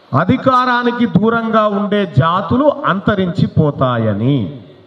అధికారానికి దూరంగా ఉండే జాతులు అంతరించిపోతాయని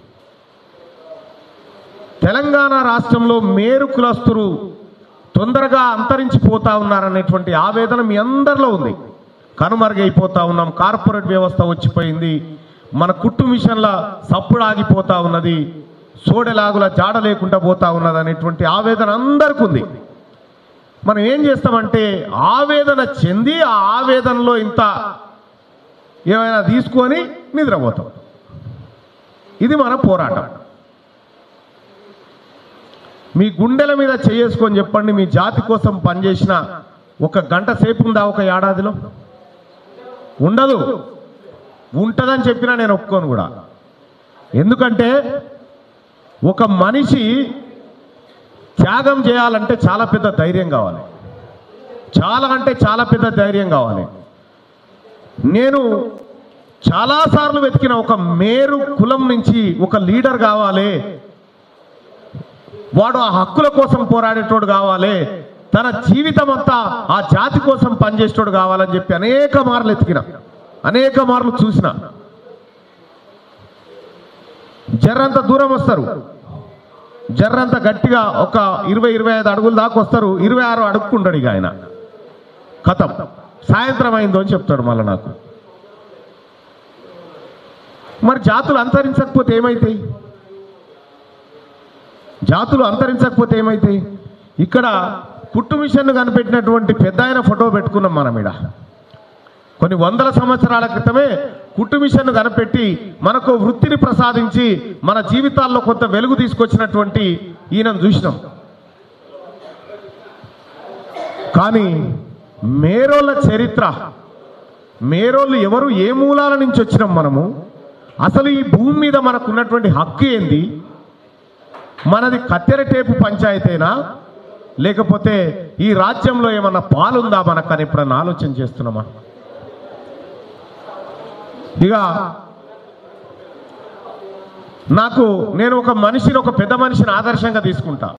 తెలంగాణ రాష్ట్రంలో మేరు కులస్తులు తొందరగా అంతరించిపోతా ఉన్నారనేటువంటి ఆవేదన మీ అందరిలో ఉంది కనుమరుగైపోతా ఉన్నాం కార్పొరేట్ వ్యవస్థ వచ్చిపోయింది మన కుట్టు మిషన్ల సప్పుడు ఆగిపోతా ఉన్నది సోడెలాగుల జాడ లేకుండా పోతా ఉన్నది అనేటువంటి ఆవేదన అందరికీ ఉంది మనం ఏం చేస్తామంటే ఆవేదన చెంది ఆ ఆవేదనలో ఇంత ఏమైనా తీసుకొని నిద్రపోతాం ఇది మన పోరాటం మీ గుండెల మీద చేసుకొని చెప్పండి మీ జాతి కోసం పనిచేసిన ఒక గంట సేపు ఉందా ఒక ఏడాదిలో ఉండదు ఉంటుందని చెప్పినా నేను ఒప్పుకోను కూడా ఎందుకంటే ఒక మనిషి త్యాగం చేయాలంటే చాలా పెద్ద ధైర్యం కావాలి చాలా అంటే చాలా పెద్ద ధైర్యం కావాలి నేను చాలాసార్లు వెతికిన ఒక మేరు కులం నుంచి ఒక లీడర్ కావాలి వాడు ఆ హక్కుల కోసం పోరాడేటోడు కావాలి తన జీవితం అంతా ఆ జాతి కోసం పనిచేసేటోడు కావాలని చెప్పి అనేక మార్లు ఎతికిన అనేక మార్లు చూసిన జర్రంత దూరం వస్తారు జర్రంత గట్టిగా ఒక ఇరవై ఇరవై ఐదు అడుగుల దాకా వస్తారు ఇరవై ఆరు అడుక్కుంటాడు ఇక ఆయన కథం సాయంత్రం అయిందో అని చెప్తాడు మళ్ళీ నాకు మరి జాతులు అంతరించకపోతే ఏమైతాయి జాతులు అంతరించకపోతే ఏమైతాయి ఇక్కడ కుట్టు మిషన్ కనిపెట్టినటువంటి పెద్ద ఆయన ఫోటో పెట్టుకున్నాం మనం ఇక్కడ కొన్ని వందల సంవత్సరాల క్రితమే కుట్టు మిషన్ కనిపెట్టి మనకు వృత్తిని ప్రసాదించి మన జీవితాల్లో కొంత వెలుగు తీసుకొచ్చినటువంటి ఈయనను చూసినాం కానీ మేరోళ్ళ చరిత్ర మేరోళ్ళు ఎవరు ఏ మూలాల నుంచి వచ్చినాం మనము అసలు ఈ భూమి మీద మనకున్నటువంటి హక్కు ఏంది మనది కత్తెర టేపు పంచాయతీనా లేకపోతే ఈ రాజ్యంలో ఏమన్నా పాలుందా మనకు అని ఎప్పుడన్నా ఆలోచన చేస్తున్నామా ఇక నాకు నేను ఒక మనిషిని ఒక పెద్ద మనిషిని ఆదర్శంగా తీసుకుంటా